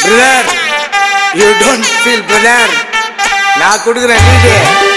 brother you don't feel brother நான் கொடுக்குறேன் வீடு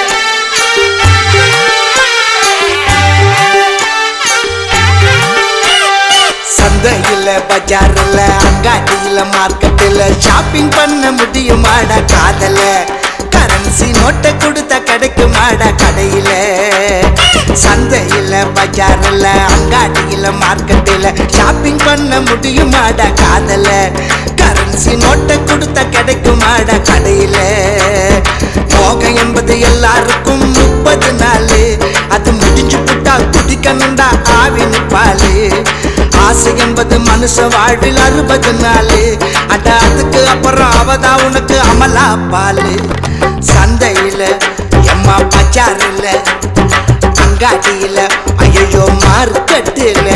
சந்தையில் பஜாரில் அங்காடியில் மார்க்கெட்டில் ஷாப்பிங் பண்ண முடியுமாடா காதல கரன்சி நோட்டை கொடுத்த கிடைக்குமாடா கடையில சந்தையில் பஜாரில் அங்காடியில் மார்க்கெட்டில் ஷாப்பிங் பண்ண முடியுமாடா காதல கரன்சி நோட்டை கொடுத்த கிடைக்குமாடா கடையில போக என்பது எல்லாருக்கும் முப்பது நாள் அது முடிஞ்சு புட்டா குடிக்கணுண்டா ஆவின் பாலு ஆசை என்பது மனுஷ வாழ்வில் அறுபது நாள் அட அதுக்கு அப்புறம் அவதா உனக்கு அமலா பாலு சந்தையில எம்மா பச்சாரில் அங்காடியில ஐயோ மார்க்கெட்டில்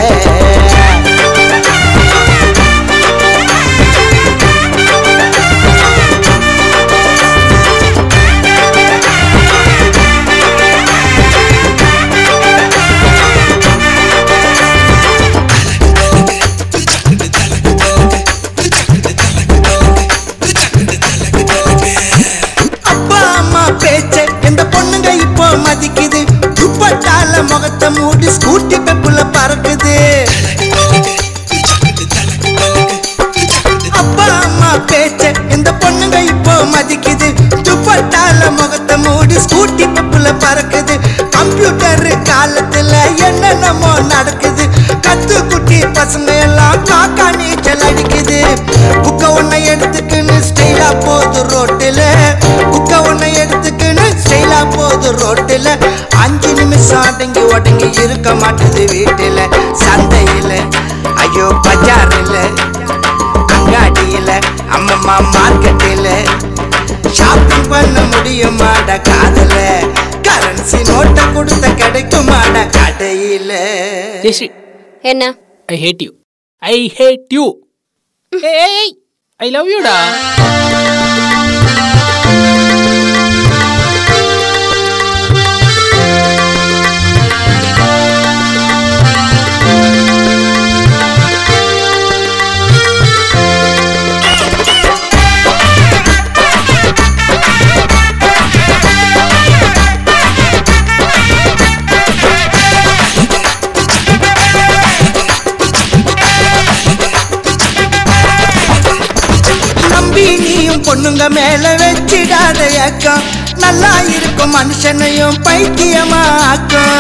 அப்பா அம்மா பேச்ச இந்த பொண்ணுங்க இப்போ மதிக்குது துப்பட்டால முகத்தை மூடி ஸ்கூட்டி பெப்புல பறக்குது அப்பா அம்மா பேச்ச இந்த பொண்ணுங்க இப்போ மதிக்குது துப்பட்டால முகத்தை மூடி ஸ்கூட்டி பெப்புல பறக்குது கம்ப்யூட்டர் காலத்துல என்னென்னமோ நடக்குது கத்து குட்டி பசங்க எல்லாம் காக்கா நீச்சல் அடிக்குது புக்க ஒன்னை எடுத்துக்கின்னு ஸ்டைலா போகுது ரோட்டுல புக்க ஒன்னை எடுத்துக்கின்னு ஸ்டைலா போகுது ரோட்டுல அஞ்சு நிமிஷம் அடங்கி ஒடங்கி இருக்க மாட்டுது வீட்டுல சந்தையில ஐயோ பஜாரில் அங்காடியில அம்மம்மா மார்க்கெட்டில் ஷாப்பிங் பண்ண முடியுமாட காதல கரன்சி நோட்டை கொடுத்த கிடைக்குமாட கடையில ஜெயஸ்ரீ என்ன I hate you I hate you hey I love யூடா நம்பி நீயும் பொண்ணுங்க மேல வச்சிடாத ஏக்கம் நல்லா இருக்கும் மனுஷனையும் பைத்தியமாக்கும்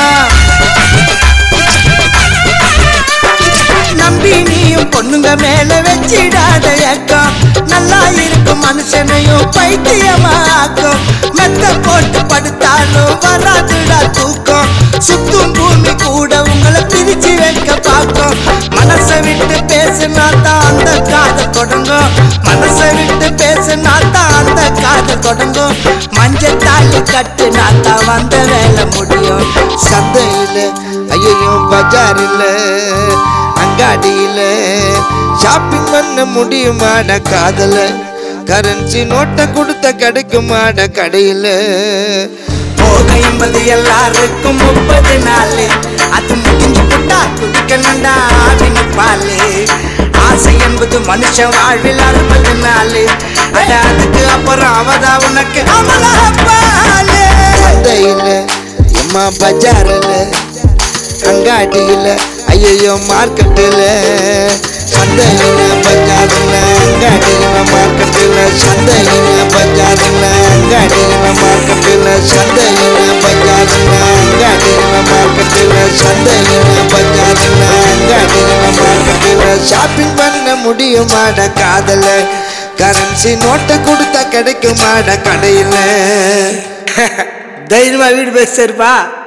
நம்பி நீயும் பொண்ணுங்க மேல வச்சிடாத ஏக்கம் நல்லா இருக்கும் மனுஷனையும் பைத்தியமாக்கும் மெத்த போட்டு படுத்தாலும் வராதுடா தூக்கம் சுத்தும் பூமி கூட உங்களை பிரிச்சு வைக்க பார்க்கும் மனசை விட்டு பேசினா தான் அந்த காதல் தொடங்கும் மனசை விட்டு பேசினா தான் அந்த காதல் தொடங்கும் மஞ்சள் தாலி கட்டுனா தான் வந்த வேலை முடியும் சந்தையில் ஐயோ பஜாரில் அங்காடியில ஷாப்பிங் பண்ண முடியுமாட காதல கரன்சி நோட்டை கொடுத்த கிடைக்குமாட கடையில போக என்பது எல்லாருக்கும் முப்பது நாள் அது முடிஞ்சு புட்டா குடிக்கணுண்டா ஆவின் பாலு ஆசை என்பது மனுஷ வாழ்வில் அறுபது நாள் அட அதுக்கு அப்புறம் அவதா உனக்கு அமலா பாலு சந்தையில் எம்மா பஜாரில் அங்காடியில் ஐயோ மார்க்கெட்டில் சந்தையில் பஜாரில் அங்காடியில் மார்க்கெட்டில் சந்தையில் பஜாரில் அங்காடியில் மார்க்கெட்டில் சந்தையில் பஜாரில் அங்காடியில் மார்க்கெட்டில் சந்தையில் பஜாரில் அங்காடியில் மார்க்கெட்டில் ஷாப்பிங் பண்ண முடியுமாட காதல கரன்சி நோட்டை கொடுத்தா கிடைக்குமாட கடையில் தைரியமா வீடு பேசுறப்பா